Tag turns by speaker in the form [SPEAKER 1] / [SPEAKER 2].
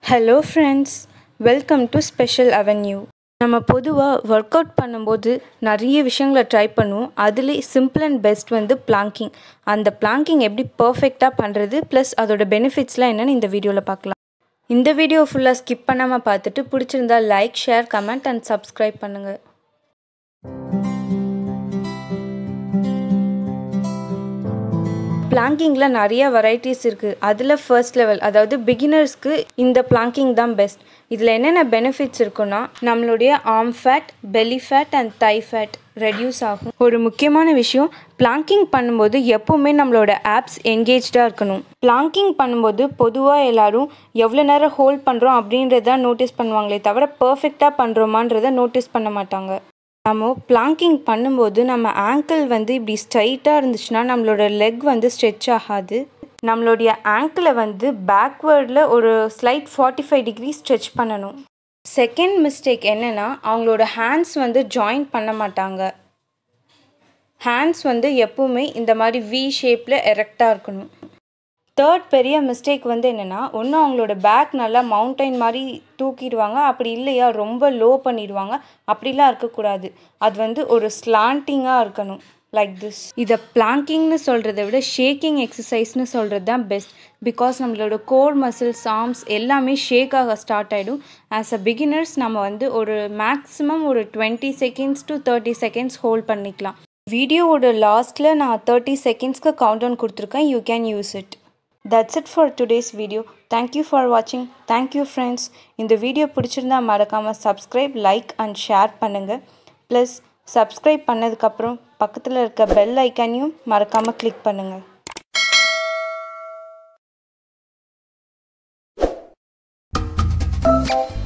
[SPEAKER 1] hello friends welcome to special avenue நம்ம பொதுவாக work out பண்ணும்போது நிறைய விஷயங்களை ட்ரை பண்ணுவோம் அதுலேயே சிம்பிள் அண்ட் பெஸ்ட் வந்து பிளாங்கிங் அந்த பிளாங்கிங் எப்படி பர்ஃபெக்டாக பண்ணுறது ப்ளஸ் அதோட பெனிஃபிட்ஸ்லாம் என்னென்னு இந்த வீடியோவில் பார்க்கலாம் இந்த வீடியோ ஃபுல்லாக ஸ்கிப் பண்ணாமல் பார்த்துட்டு பிடிச்சிருந்தா like share comment and subscribe பண்ணுங்கள் பிளாங்கிங்கில் நிறைய வெரைட்டிஸ் இருக்குது அதில் ஃபர்ஸ்ட் லெவல் அதாவது பிகினர்ஸ்க்கு இந்த பிளாங்கிங் தான் பெஸ்ட் இதில் என்னென்ன பெனிஃபிட்ஸ் இருக்குன்னா நம்மளுடைய arm fat belly fat and thigh fat reduce ஆகும் ஒரு முக்கியமான விஷயம் பிளாங்கிங் பண்ணும்போது எப்போவுமே நம்மளோட ஆப்ஸ் என்கேஜாக இருக்கணும் பிளாங்கிங் பண்ணும்போது பொதுவாக எல்லாரும் எவ்வளோ நேரம் ஹோல்ட் பண்ணுறோம் அப்படின்றத நோட்டீஸ் பண்ணுவாங்களே தவிர பர்ஃபெக்டாக பண்ணுறோமான்றதை நோட்டீஸ் பண்ண மாட்டாங்க நம்ம பிளாங்கிங் பண்ணும்போது நம்ம ஆங்கிள் வந்து இப்படி ஸ்ட்ரைட்டாக இருந்துச்சுன்னா நம்மளோட லெக் வந்து ஸ்ட்ரெச் ஆகாது நம்மளுடைய ஆங்கிளை வந்து பேக்வேர்டில் ஒரு slight forty five degree stretch பண்ணணும் செகண்ட் மிஸ்டேக் என்னென்னா அவங்களோட ஹேண்ட்ஸ் வந்து ஜாயின் பண்ண மாட்டாங்க ஹேண்ட்ஸ் வந்து எப்பவுமே இந்த மாதிரி வி ஷேப்பில் எரெக்டாக இருக்கணும் தேர்ட் பெரிய மிஸ்டேக் வந்து என்னென்னா ஒன்று அவங்களோட பேக் நல்லா மவுண்டைன் மாதிரி தூக்கிடுவாங்க அப்படி இல்லையா ரொம்ப லோ பண்ணிடுவாங்க அப்படிலாம் இருக்கக்கூடாது அது வந்து ஒரு ஸ்லாண்டிங்காக இருக்கணும் லைக் திஸ் இதை பிளாங்கிங்னு சொல்கிறத விட ஷேக்கிங் எக்ஸசைஸ்னு சொல்கிறது தான் பெஸ்ட் பிகாஸ் நம்மளோட கோர் மசில்ஸ் ஆர்ம்ஸ் எல்லாமே ஷேக் ஆக ஸ்டார்ட் ஆகிடும் ஆஸ் அ பிகினர்ஸ் நம்ம வந்து ஒரு மேக்ஸிமம் ஒரு twenty seconds to thirty seconds hold பண்ணிக்கலாம் வீடியோவோட லாஸ்ட்டில் நான் தேர்ட்டி செகண்ட்ஸ்க்கு கவுண்ட் டவுன் கொடுத்துருக்கேன் you can use it that's it for today's video thank you for வாட்சிங் தேங்க்யூ ஃப்ரெண்ட்ஸ் இந்த வீடியோ பிடிச்சிருந்தா மறக்காமல் சப்ஸ்கிரைப் லைக் அண்ட் ஷேர் பண்ணுங்கள் ப்ளஸ் சப்ஸ்கிரைப் பண்ணதுக்கப்புறம் பக்கத்தில் இருக்க பெல் ஐக்கானையும் மறக்காமல் கிளிக் பண்ணுங்கள்